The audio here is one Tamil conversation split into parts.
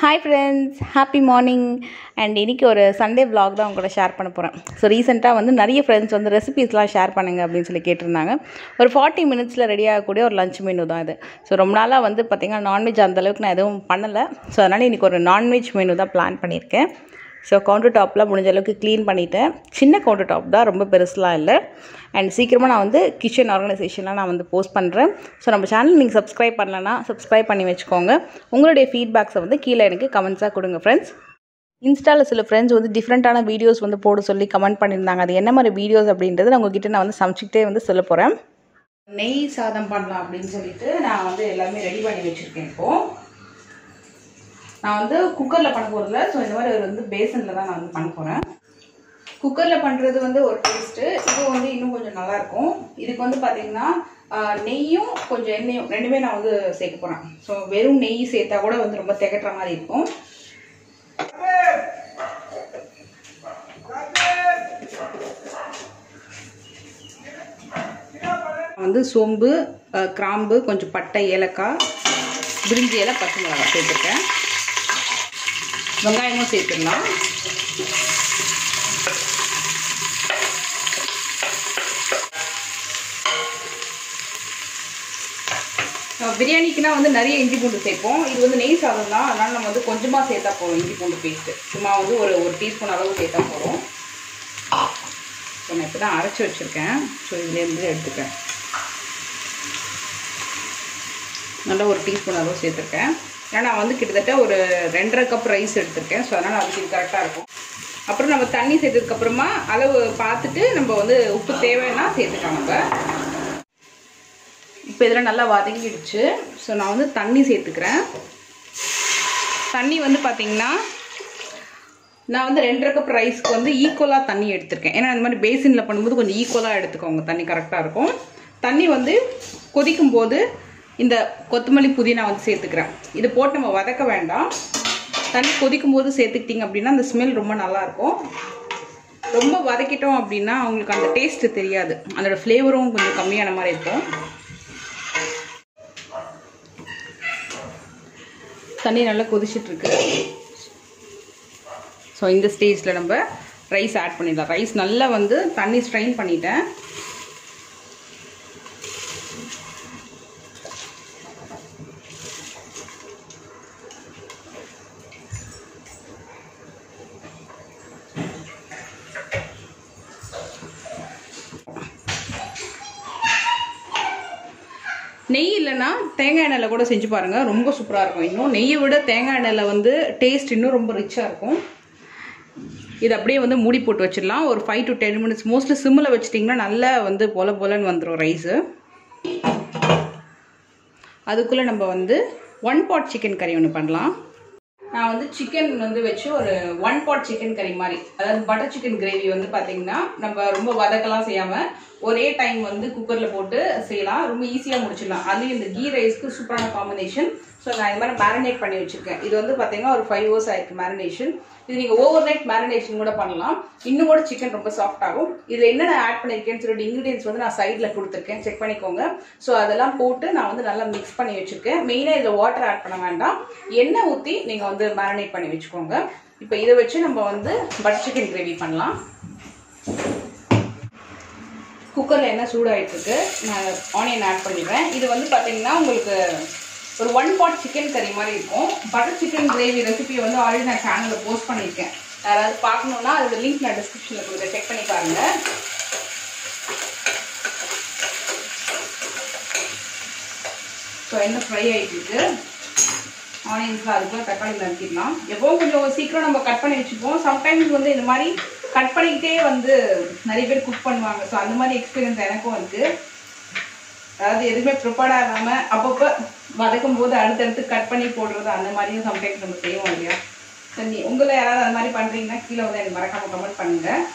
Hi friends happy morning and இன்றைக்கி ஒரு சண்டே vlog தான் உங்க கூட ஷேர் பண்ண போகிறேன் ஸோ ரீசெண்டாக வந்து நிறைய ஃப்ரெண்ட்ஸ் வந்து ரெசிபீஸ்லாம் ஷேர் பண்ணுங்க அப்படின்னு சொல்லி கேட்டிருந்தாங்க ஒரு ஃபார்ட்டி மினிட்ஸில் ரெடி ஆகக்கூடிய ஒரு லஞ்ச் மெனு தான் இது ஸோ ரொம்ப நாளாக வந்து பார்த்திங்கன்னா நான்வெஜ் அந்தளவுக்கு நான் எதுவும் பண்ணலை ஸோ அதனால் இன்றைக்கி ஒரு நான்வெஜ் மெனு தான் பிளான் பண்ணியிருக்கேன் ஸோ கவுண்டர் டாப்லாம் முடிஞ்ச அளவுக்கு க்ளீன் பண்ணிட்டேன் சின்ன கவுண்டர் டாப் தான் ரொம்ப பெருசுலாம் இல்லை அண்ட் சீக்கிரமாக நான் வந்து கிச்சன் ஆர்கனைசேஷன்லாம் நான் வந்து போஸ்ட் பண்ணுறேன் ஸோ நம்ம சேனல் நீங்கள் சப்ஸ்கிரைப் பண்ணலன்னா சப்ஸ்கிரைப் பண்ணி வச்சுக்கோங்க உங்களுடைய ஃபீட்பேக்ஸை வந்து கீழே எனக்கு கமெண்ட்ஸாக கொடுங்க ஃப்ரெண்ட்ஸ் இன்ஸ்டாவில் சில ஃப்ரெண்ட்ஸ் வந்து டிஃப்ரெண்ட்டான வீடியோஸ் வந்து போட சொல்லி கமெண்ட் பண்ணியிருந்தாங்க அது என்ன மாதிரி வீடியோஸ் அப்படின்றது நான் உங்ககிட்ட நான் வந்து சமைச்சிக்கிட்டே வந்து சொல்ல போகிறேன் நெய் சாதம் பண்ணலாம் அப்படின்னு சொல்லிட்டு நான் வந்து எல்லாமே ரெடி பண்ணி வச்சுருக்கேன் இப்போது நான் வந்து குக்கரில் பண்ண போகிறதில்ல ஸோ இந்த மாதிரி ஒரு வந்து பேசனில் தான் நான் வந்து பண்ண போகிறேன் குக்கரில் பண்ணுறது வந்து ஒரு டேஸ்ட்டு இது வந்து இன்னும் கொஞ்சம் நல்லாயிருக்கும் இதுக்கு வந்து பார்த்தீங்கன்னா ஆஹ், நெய்யும் கொஞ்சம் எண்ணெயும் ரெண்டுமே நான் வந்து சேர்க்க போகிறேன் ஸோ வெறும் நெய் சேர்த்தா கூட வந்து ரொம்ப திகட்டுற மாதிரி இருக்கும் வந்து சோம்பு அஹ், கிராம்பு கொஞ்சம் பட்டை ஏலக்காய் பிரிஞ்சி இலை பச்சை மிளகாய் சேர்த்துருக்கேன் வெங்காயமும் சேர்த்துடலாம் அஹ், பிரியாணிக்குனா வந்து நிறைய இஞ்சி பூண்டு சேர்ப்போம் இது வந்து நெய் சாதம் தான் அதனால நம்ம வந்து கொஞ்சமாக சேர்த்தா போதும் இஞ்சி பூண்டு பேஸ்ட்டு சும்மா வந்து ஒரு ஒரு டீஸ்பூன் அளவு சேர்த்தா போதும் ஸோ நான் இப்போ தான் அரைச்சி வச்சுருக்கேன் ஸோ இதுலேருந்து எடுத்துக்கிறேன் நல்லா ஒரு டீஸ்பூன் அளவு சேர்த்துருக்கேன் ஏன்னா நான் வந்து கிட்டத்தட்ட ஒரு ரெண்டரை கப் ரைஸ் எடுத்திருக்கேன் ஸோ அதனால் அதுக்கு இது கரெக்டாக இருக்கும் அப்புறம் நம்ம தண்ணி சேர்த்ததுக்கப்புறமா அளவு பார்த்துட்டு நம்ம வந்து உப்பு தேவைன்னா சேர்த்துக்கலாம் நம்ம இப்போ இதில் நல்லா வதங்கிடுச்சு ஸோ நான் வந்து தண்ணி சேர்த்துக்கிறேன் தண்ணி வந்து பார்த்திங்கன்னா நான் வந்து ரெண்டரை கப் ரைஸ்க்கு வந்து ஈக்குவலாக தண்ணி எடுத்திருக்கேன் ஏன்னா இந்த மாதிரி பேசினில் பண்ணும்போது கொஞ்சம் ஈக்குவலாக எடுத்துக்கோங்க தண்ணி கரெக்டாக இருக்கும் தண்ணி வந்து கொதிக்கும் போது இந்த கொத்தமல்லி புதினா வந்து சேர்த்துக்கிறேன் இது போட்டு நம்ம வதக்க வேண்டாம் தண்ணி கொதிக்கும் போது சேர்த்துக்கிட்டிங்க அப்படின்னா அந்த ஸ்மெல் ரொம்ப நல்லாயிருக்கும் ரொம்ப வதக்கிட்டோம் அப்படின்னா அவங்களுக்கு அந்த டேஸ்ட்டு தெரியாது அதோட ஃப்ளேவரும் கொஞ்சம் கம்மியான மாதிரி இருக்கும் தண்ணி நல்லா கொதிச்சிட்ருக்கு ஸோ இந்த ஸ்டேஜில் நம்ம ரைஸ் ஆட் பண்ணிடலாம் ரைஸ் நல்லா வந்து தண்ணி ஸ்ட்ரெயின் பண்ணிட்டேன் நெய் இல்லைன்னா தேங்காய் எண்ணெயில் கூட செஞ்சு பாருங்கள் ரொம்ப சூப்பராக இருக்கும் இன்னும் நெய்யை விட தேங்காய் எண்ணெயில் வந்து டேஸ்ட் இன்னும் ரொம்ப ரிச்சாக இருக்கும் இது அப்படியே வந்து மூடி போட்டு வச்சிடலாம் ஒரு five to ten minutes mostly சிம்மில் வச்சிட்டிங்கன்னா நல்லா வந்து பொல பொலன்னு வந்துடும் ரைஸு அதுக்குள்ளே நம்ம வந்து ஒன் பாட் சிக்கன் கறி ஒன்று பண்ணலாம் நான் வந்து சிக்கன் வந்து வச்சு ஒரு ஒன் பாட் சிக்கன் கறி மாதிரி அதாவது பட்டர் சிக்கன் கிரேவி வந்து பார்த்தீங்கன்னா நம்ம ரொம்ப வதக்கலாம் செய்யாமல் ஒரே டைம் வந்து குக்கரில் போட்டு செய்யலாம் ரொம்ப ஈஸியாக முடிச்சிடலாம் அதுலேயும் இந்த கீ ரைஸ்க்கு சூப்பரான காம்பினேஷன் ஸோ நான் இது மாதிரி மேரினேட் பண்ணி வச்சுருக்கேன் இது வந்து பார்த்தீங்கன்னா ஒரு ஃபைவ் ஹவர்ஸ் ஆயிருக்கு மேரினேஷன் இது நீங்கள் ஓவர் நைட் மேரினேஷன் கூட பண்ணலாம் இன்னும் கூட சிக்கன் ரொம்ப சாஃப்ட் ஆகும் இதில் என்னென்ன ஆட் பண்ணியிருக்கேன்னு சொல்லிட்டு இன்க்ரீடியன்ஸ் வந்து நான் சைடில் கொடுத்துருக்கேன் செக் பண்ணிக்கோங்க ஸோ அதெல்லாம் போட்டு நான் வந்து நல்லா மிக்ஸ் பண்ணி வச்சுருக்கேன் மெயினாக இதில் வாட்டர் ஆட் பண்ண வேண்டாம் எண்ணெய் ஊற்றி நீங்கள் வந்து மேரினேட் பண்ணி வச்சுக்கோங்க இப்போ இதை வச்சு நம்ம வந்து பட்டர் சிக்கன் கிரேவி பண்ணலாம் குக்கரில் என்ன சூடாகிட்டு இருக்கு நான் ஆனியன் ஆட் பண்ணிடுறேன் இது வந்து பார்த்தீங்கன்னா உங்களுக்கு ஒரு ஒன் பாட் சிக்கன் கறி மாதிரி இருக்கும் பட்டர் சிக்கன் கிரேவி ரெசிபி வந்து ஆல்ரெடி நான் சேனலில் போஸ்ட் பண்ணியிருக்கேன் யாராவது பார்க்கணுன்னா அதோட லிங்க் நான் டிஸ்கிரிப்ஷனில் கொடுக்குறேன் செக் பண்ணி பாருங்கள் ஸோ என்ன ஃப்ரை ஆகிட்டு இருக்கு ஆனியன்ஸ்லாம் அதுக்குள்ள தக்காளி நறுக்கிடலாம் எப்போவும் கொஞ்சம் சீக்கிரம் நம்ம கட் பண்ணி வச்சுப்போம் சம்டைம்ஸ் வந்து இந்த மாதிரி கட் பண்ணிக்கிட்டே வந்து நிறைய பேர் குக் பண்ணுவாங்க ஸோ அந்த மாதிரி எக்ஸ்பீரியன்ஸ் எனக்கும் இருக்குது அதாவது எதுவுமே ப்ரிப்பேர்டாக இல்லாமல் அப்பப்போ வதக்கும் போது அடுத்தடுத்து கட் பண்ணி போடுறது அந்த மாதிரியும் சம்டைம்ஸ் நம்ம செய்வோம் இல்லையா சரி உங்களை யாராவது அந்த மாதிரி பண்ணுறீங்கன்னா கீழே வந்து எனக்கு மறக்காம கமெண்ட் பண்ணுங்கள்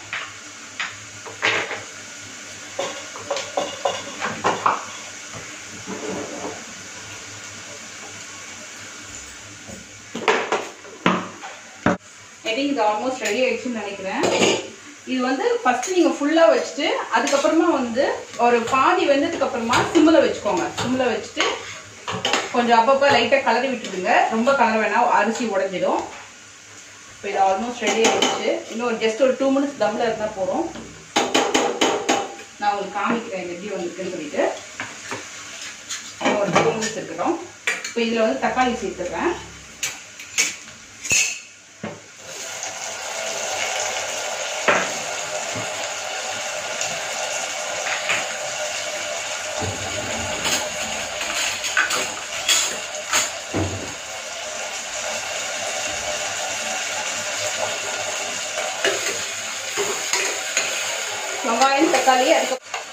ஐ திங்க் இது ஆல்மோஸ்ட் ரெடி ஆயிடுச்சுன்னு நினைக்கிறேன் இது வந்து ஃபர்ஸ்ட் நீங்க ஃபுல்லா வச்சுட்டு அதுக்கப்புறமா வந்து ஒரு பாதி வெந்ததுக்கு அப்புறமா சிம்மில் வச்சுக்கோங்க சிம்மில் வச்சுட்டு கொஞ்சம் அப்பப்போ லைட்டாக கலரி விட்டுடுங்க ரொம்ப கலர் வேணாம் அரிசி உடஞ்சிடும் இப்போ இது ஆல்மோஸ்ட் ரெடி ஆகிடுச்சு இன்னும் ஜஸ்ட் ஒரு டூ மினிட்ஸ் தம்மில் இருந்தால் போதும் நான் உங்களுக்கு காமிக்கிறேன் இது எப்படி வந்திருக்குன்னு சொல்லிட்டு இன்னும் ஒரு டூ மினிட்ஸ் இருக்கட்டும் இப்போ இதில் வந்து தக்காளி சேர்த்துடுறேன் வெங்காயம் தக்காளி அதுக்கு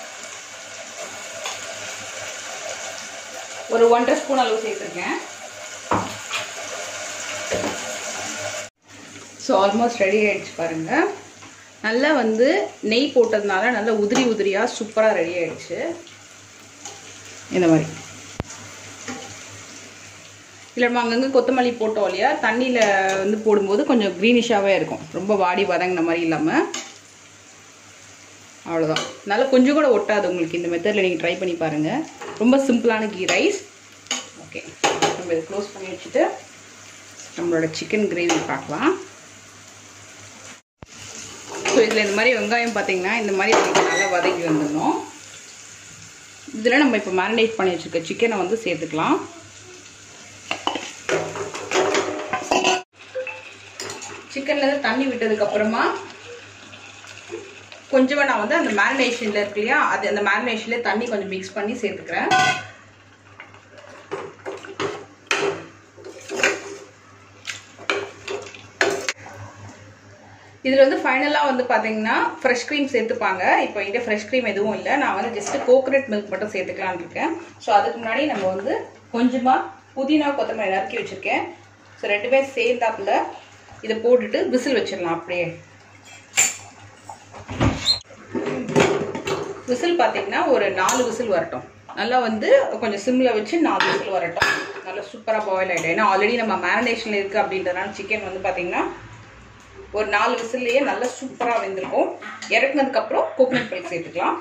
ஒரு ஒன்றரை ஸ்பூன் அளவு சேர்த்துருக்கேன் ஸோ ஆல்மோஸ்ட் ரெடி ஆயிடுச்சு பாருங்க நல்லா வந்து நெய் போட்டதுனால நல்லா உதிரி உதிரியாக சூப்பராக ரெடி ஆயிடுச்சு இந்த மாதிரி இல்லை நம்ம அங்கங்கே கொத்தமல்லி போட்டோம் இல்லையா தண்ணியில் வந்து போடும்போது கொஞ்சம் க்ரீனிஷாகவே இருக்கும் ரொம்ப வாடி வதங்கின மாதிரி இல்லாமல் அவ்வளோதான் நல்லா கொஞ்சம் கூட ஒட்டாது உங்களுக்கு இந்த மெத்தடில் நீங்கள் ட்ரை பண்ணி பாருங்கள் ரொம்ப சிம்பிளான கீ ரைஸ் ஓகே நம்ம இதை க்ளோஸ் பண்ணி வச்சுட்டு நம்மளோட சிக்கன் கிரேவி பார்க்கலாம் ஸோ இதில் இந்த மாதிரி வெங்காயம் பார்த்தீங்கன்னா இந்த மாதிரி உங்களுக்கு நல்லா வதக்கி வந்துடணும் இதில் நம்ம இப்போ மேரினேட் பண்ணி வச்சுருக்க சிக்கனை வந்து சேர்த்துக்கலாம் சிக்கன்லேருந்து தண்ணி விட்டதுக்கப்புறமா கொஞ்சமாக நான் வந்து அந்த மேரினேஷனில் இருக்கு இல்லையா அது அந்த மேரினேஷன்லேயே தண்ணி கொஞ்சம் மிக்ஸ் பண்ணி சேர்த்துக்கிறேன் இதில் வந்து ஃபைனலாக வந்து பார்த்தீங்கன்னா ஃப்ரெஷ் க்ரீம் சேர்த்துப்பாங்க இப்போ என்கிட்ட ஃப்ரெஷ் க்ரீம் எதுவும் இல்லை நான் வந்து ஜஸ்ட் கோகோனட் மில்க் மட்டும் சேர்த்துக்கலான்னு இருக்கேன் ஸோ அதுக்கு முன்னாடி நம்ம வந்து கொஞ்சமாக புதினா கொத்தமல்லி நறுக்கி வச்சுருக்கேன் ஸோ ரெண்டுமே சேர்ந்தாப்புல இதை போட்டுட்டு விசில் வச்சிடலாம் அப்படியே விசில் பார்த்தீங்கன்னா ஒரு நாலு விசில் வரட்டும் நல்லா வந்து கொஞ்சம் சிம்மில் வச்சு நாலு விசில் வரட்டும் நல்லா சூப்பராக பாயில் ஆகிடும் ஏன்னா ஆல்ரெடி நம்ம மேரினேஷனில் இருக்குது அப்படின்றதுனால சிக்கன் வந்து பார்த்தீங்கன்னா ஒரு நாலு விசில்லையே நல்லா சூப்பராக வெந்திருக்கும் இறக்குனதுக்கப்புறம் கோகனட் மில்க் சேர்த்துக்கலாம்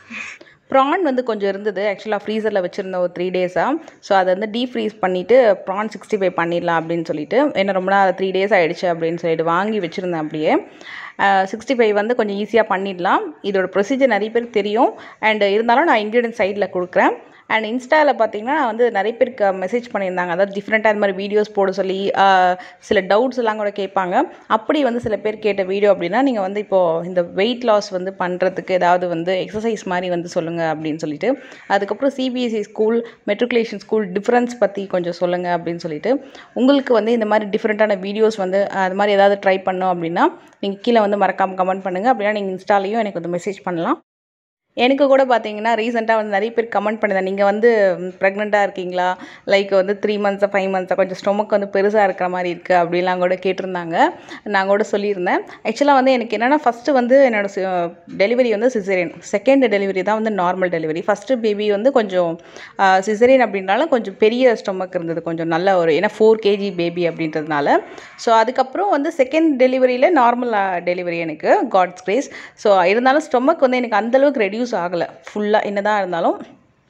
ப்ரான் வந்து கொஞ்சம் இருந்தது ஆக்சுவலாக ஃப்ரீசரில் வச்சுருந்தேன் ஒரு த்ரீ டேஸாக ஸோ அதை வந்து டீப் ஃப்ரீஸ் பண்ணிவிட்டு ப்ரான் சிக்ஸ்டி ஃபைவ் பண்ணிடலாம் அப்படின்னு சொல்லிட்டு என்ன ரொம்ப நாள் த்ரீ டேஸ் ஆகிடுச்சு அப்படின்னு சொல்லிட்டு வாங்கி வச்சுருந்தேன் அப்படியே சிக்ஸ்டி ஃபைவ் வந்து கொஞ்சம் ஈஸியாக பண்ணிடலாம் இதோட ப்ரொசீஜர் நிறைய பேருக்கு தெரியும் அண்ட் இருந்தாலும் நான் இன்க்ரீடியன்ட் சைடில் கொடுக்குறேன் அண்ட் இன்ஸ்டாவில் பார்த்தீங்கன்னா வந்து நிறைய பேருக்கு மெசேஜ் பண்ணியிருந்தாங்க அதாவது டிஃப்ரெண்ட்டாக இந்த மாதிரி வீடியோஸ் போட சொல்லி சில டவுட்ஸ் எல்லாம் கூட கேட்பாங்க அப்படி வந்து சில பேர் கேட்ட வீடியோ அப்படின்னா நீங்கள் வந்து இப்போது இந்த வெயிட் லாஸ் வந்து பண்ணுறதுக்கு ஏதாவது வந்து எக்ஸசைஸ் மாதிரி வந்து சொல்லுங்கள் அப்படின்னு சொல்லிட்டு அதுக்கப்புறம் CBSE school matriculation school difference பற்றி கொஞ்சம் சொல்லுங்கள் அப்படின்னு சொல்லிட்டு உங்களுக்கு வந்து இந்த மாதிரி டிஃப்ரெண்ட்டான வீடியோஸ் வந்து அது மாதிரி ஏதாவது ட்ரை பண்ணோம் அப்படின்னா நீங்கள் கீழே வந்து மறக்காமல் கமெண்ட் பண்ணுங்கள் அப்படின்னா நீங்கள் இன்ஸ்டாலையும் எனக்கு வந்து மெசேஜ் பண்ணலாம் எனக்கு கூட பார்த்தீங்கன்னா ரீசெண்டாக வந்து நிறைய பேர் கமெண்ட் பண்ணியிருந்தேன் நீங்கள் வந்து ப்ரெக்னெண்ட்டாக இருக்கீங்களா லைக் வந்து த்ரீ மந்த்ஸாக ஃபைவ் மந்த்ஸாக கொஞ்சம் ஸ்டொமக் வந்து பெருசாக இருக்கிற மாதிரி இருக்குது அப்படிலாம் கூட கேட்டிருந்தாங்க நான் கூட சொல்லியிருந்தேன் ஆக்சுவலாக வந்து எனக்கு என்னென்னா ஃபஸ்ட்டு வந்து என்னோடய டெலிவரி வந்து சிசேரியன் செகண்ட் டெலிவரி தான் வந்து நார்மல் டெலிவரி ஃபஸ்ட்டு பேபி வந்து கொஞ்சம் சிசேரியன் அப்படின்னாலும் கொஞ்சம் பெரிய ஸ்டொமக் இருந்தது கொஞ்சம் நல்ல ஒரு ஏன்னா ஃபோர் கேஜி பேபி அப்படின்றதுனால ஸோ அதுக்கப்புறம் வந்து செகண்ட் டெலிவரியில் நார்மல் டெலிவரி எனக்கு காட்ஸ் கிரேஸ் ஸோ இருந்தாலும் ஸ்டொமக் வந்து எனக்கு அந்தளவுக்கு ரெடியூஸ் ஆகலை ஃபுல்லாக என்ன தான் இருந்தாலும்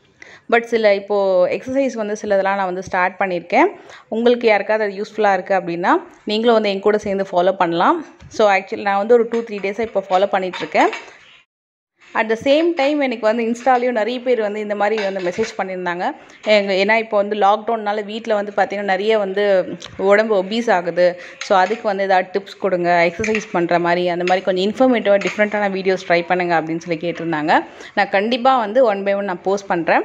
பட் சில இப்போது எக்ஸசைஸ் வந்து சிலதெல்லாம் நான் வந்து ஸ்டார்ட் பண்ணியிருக்கேன் உங்களுக்கு யாருக்காவது அது யூஸ்ஃபுல்லாக இருக்குது அப்படின்னா நீங்களும் வந்து என் கூட சேர்ந்து ஃபாலோ பண்ணலாம் ஸோ ஆக்சுவலி நான் வந்து ஒரு டூ த்ரீ டேஸாக இப்போ ஃபாலோ பண்ணிகிட்ருக்கேன் அட் த சேம் டைம் எனக்கு வந்து இன்ஸ்டாலையும் நிறைய பேர் வந்து இந்த மாதிரி வந்து மெசேஜ் பண்ணியிருந்தாங்க எங்கள் ஏன்னா இப்போ வந்து லாக்டவுன்னால வீட்டில் வந்து பார்த்திங்கன்னா நிறைய வந்து உடம்பு ஒபீஸ் ஆகுது ஸோ அதுக்கு வந்து ஏதாவது டிப்ஸ் கொடுங்க எக்ஸசைஸ் பண்ணுற மாதிரி அந்த மாதிரி கொஞ்சம் இன்ஃபர்மேட்டிவாக டிஃப்ரெண்ட்டான வீடியோஸ் ட்ரை பண்ணுங்க அப்படின்னு சொல்லி கேட்டிருந்தாங்க நான் கண்டிப்பாக வந்து ஒன் பை ஒன் நான் போஸ்ட் பண்ணுறேன்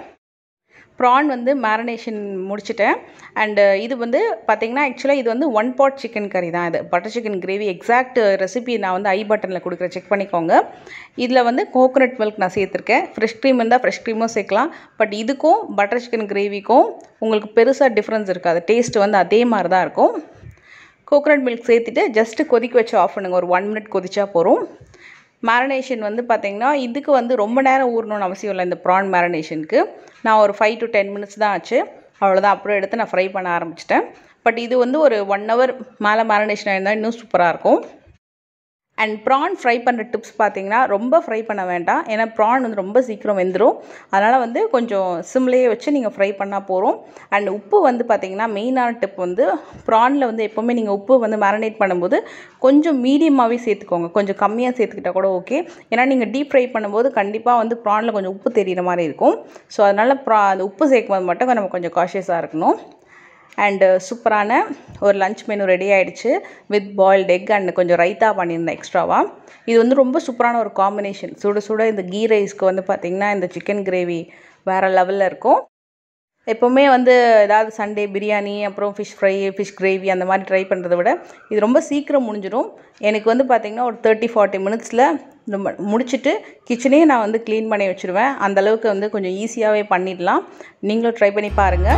ப்ரான் வந்து மேரினேஷன் முடிச்சிட்டேன் அண்டு இது வந்து பார்த்திங்கன்னா ஆக்சுவலாக இது வந்து ஒன் பாட் சிக்கன் கறி தான் இது butter chicken gravy exact recipe நான் வந்து ஐ பட்டனில் கொடுக்குறேன் செக் பண்ணிக்கோங்க இதில் வந்து கோகோனட் மில்க் நான் சேர்த்துருக்கேன் ஃப்ரெஷ் க்ரீம் இருந்தால் ஃப்ரெஷ் க்ரீமும் சேர்க்கலாம் பட் இதுக்கும் பட்டர் சிக்கன் கிரேவிக்கும் உங்களுக்கு பெருசாக டிஃப்ரென்ஸ் இருக்காது டேஸ்ட் வந்து அதே மாதிரி தான் இருக்கும் கோகோனட் மில்க் சேர்த்துட்டு ஜஸ்ட்டு கொதிக்க வச்சு ஆஃப் பண்ணுங்கள் ஒரு ஒன் மினிட் கொதிச்சா போகிறோம் மேரினேஷன் வந்து பார்த்திங்கன்னா இதுக்கு வந்து ரொம்ப நேரம் ஊறணும்னு அவசியம் இல்லை இந்த ப்ரான் மேரினேஷனுக்கு நான் ஒரு ஃபைவ் டு டென் மினிட்ஸ் தான் ஆச்சு அவ்வளோதான் அப்புறம் எடுத்து நான் ஃப்ரை பண்ண ஆரம்பிச்சிட்டேன் பட் இது வந்து ஒரு ஒன் ஹவர் மேலே மேரினேஷன் ஆயிருந்தால் இன்னும் சூப்பராக இருக்கும் அண்ட் ப்ரான் ஃப்ரை பண்ணுற டிப்ஸ் பார்த்தீங்கன்னா ரொம்ப ஃப்ரை பண்ண வேண்டாம் ஏன்னா ப்ரான் வந்து ரொம்ப சீக்கிரம் வெந்துடும் அதனால் வந்து கொஞ்சம் சிம்லேயே வச்சு நீங்கள் ஃப்ரை பண்ணால் போகிறோம் அண்ட் உப்பு வந்து பார்த்தீங்கன்னா மெயினான டிப் வந்து ப்ரானில் வந்து எப்போவுமே நீங்கள் உப்பு வந்து மேரினேட் பண்ணும்போது கொஞ்சம் மீடியமாகவே சேர்த்துக்கோங்க கொஞ்சம் கம்மியாக சேர்த்துக்கிட்டா கூட ஓகே ஏன்னா நீங்கள் டீப் ஃப்ரை பண்ணும்போது கண்டிப்பாக வந்து ப்ரானில் கொஞ்சம் உப்பு தெரியிற மாதிரி இருக்கும் ஸோ அதனால் ப்ரா அந்த உப்பு சேர்க்கும்போது மட்டும் நம்ம கொஞ்சம் காஷியஸாக இருக்கணும் அண்டு சூப்பரான ஒரு லஞ்ச் மெனு ரெடி ஆகிடுச்சு வித் பாயில்டு எக் அண்ட் கொஞ்சம் ரைத்தா பண்ணியிருந்தேன் எக்ஸ்ட்ராவாக இது வந்து ரொம்ப சூப்பரான ஒரு காம்பினேஷன் சுட சுட இந்த கீ ரைஸ்க்கு வந்து பார்த்திங்கன்னா இந்த சிக்கன் கிரேவி வேறு லெவலில் இருக்கும் எப்போவுமே வந்து ஏதாவது சண்டே பிரியாணி அப்புறம் ஃபிஷ் ஃப்ரை ஃபிஷ் கிரேவி அந்த மாதிரி ட்ரை பண்ணுறத விட இது ரொம்ப சீக்கிரம் முடிஞ்சிடும் எனக்கு வந்து பார்த்திங்கன்னா ஒரு தேர்ட்டி ஃபார்ட்டி மினிட்ஸில் ரொம்ப முடிச்சுட்டு கிச்சனையும் நான் வந்து க்ளீன் பண்ணி வச்சுருவேன் அந்தளவுக்கு வந்து கொஞ்சம் ஈஸியாகவே பண்ணிடலாம் நீங்களும் ட்ரை பண்ணி பாருங்கள்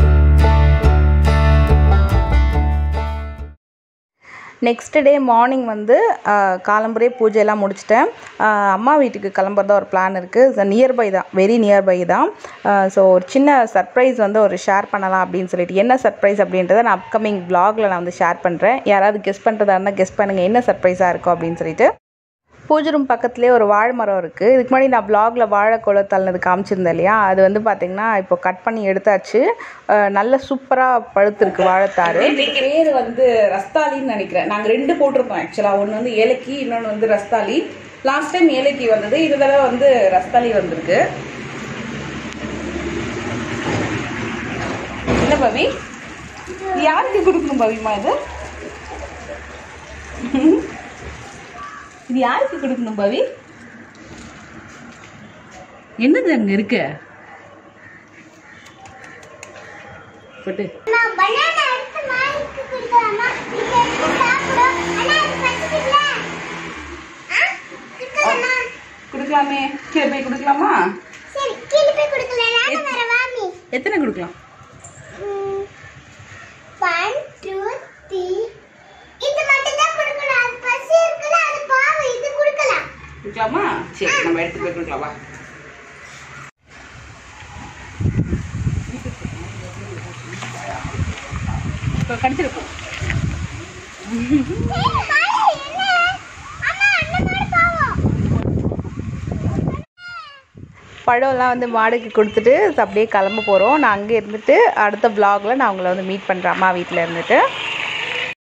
நெக்ஸ்ட் டே மார்னிங் வந்து காலம்பரே பூஜையெல்லாம் முடிச்சிட்டேன் அம்மா வீட்டுக்கு கிளம்புறதா ஒரு பிளான் இருக்குது நியர்பை தான் வெரி நியர்பை தான் ஸோ ஒரு சின்ன சர்ப்ரைஸ் வந்து ஒரு ஷேர் பண்ணலாம் அப்படின்னு சொல்லிட்டு என்ன சர்ப்ரைஸ் அப்படின்றத நான் அப்கமிங் வ்ளாகில் நான் வந்து ஷேர் பண்ணுறேன் யாராவது கெஸ் பண்ணுறதா இருந்தால் கெஸ் பண்ணுங்கள் என்ன சர்ப்ரைஸாக இருக்கும் அப்படின்னு சொல்லிட்டு பூஜை ரூம் பக்கத்துலேயே ஒரு வாழை மரம் இருக்குது இதுக்கு முன்னாடி நான் ப்ளாகில் வாழைக்கொலை தள்ளினது காமிச்சிருந்தேன் இல்லையா அது வந்து பார்த்திங்கன்னா இப்போ கட் பண்ணி எடுத்தாச்சு நல்ல சூப்பராக பழுத்துருக்கு வாழைத்தாறு இதுக்கு பேர் வந்து ரஸ்தாலின்னு நினைக்கிறேன் நாங்கள் ரெண்டு போட்டிருக்கோம் ஆக்சுவலாக ஒன்று வந்து ஏலக்கி இன்னொன்று வந்து ரஸ்தாலி லாஸ்ட் டைம் ஏலக்கி வந்தது இது தடவை வந்து ரஸ்தாலி வந்திருக்கு என்ன பவி இது யாருக்கு கொடுக்கணும் பவிமா இது இது யாருக்கு கொடுக்கணும் பவி என்னது அங்க இருக்கு பட்டு நான் banana எடுத்து மாமிக்கு கொடுக்கலாமா? இதை எடுத்து சாப்பிடும். ஆனா அது பசிக்குதுல? ஆ? கொடுக்கலாமா? கொடுக்கலாமே கீழே போய் கொடுக்கலாமா சரி, கீழே போய் கொடுக்கல. நானும் வரேன், வாமி. எத்தனை கொடுக்கலாம் ம். One, two, three. இது மட்டும்தான் கொடுக்கணும். அது பசி இருக்குல்ல, அது பாவம். இது கொடுக்கலாம். கொடுக்கலாமா சரி நம்ம எடுத்து போய் கொடுக்கலாம் வா இப்போ கடிச்சிருப்போம் சரி, வாய், என்ன? அம்மா, அண்ணன் மாடு பாவம். பழம்லாம் வந்து மாடுக்கு கொடுத்துட்டு அப்படியே கிளம்ப போகிறோம் நான் அங்கே இருந்துட்டு அடுத்த vlogல நான் உங்களை வந்து மீட் பண்ணுறேன் அம்மா வீட்டில் இருந்துட்டு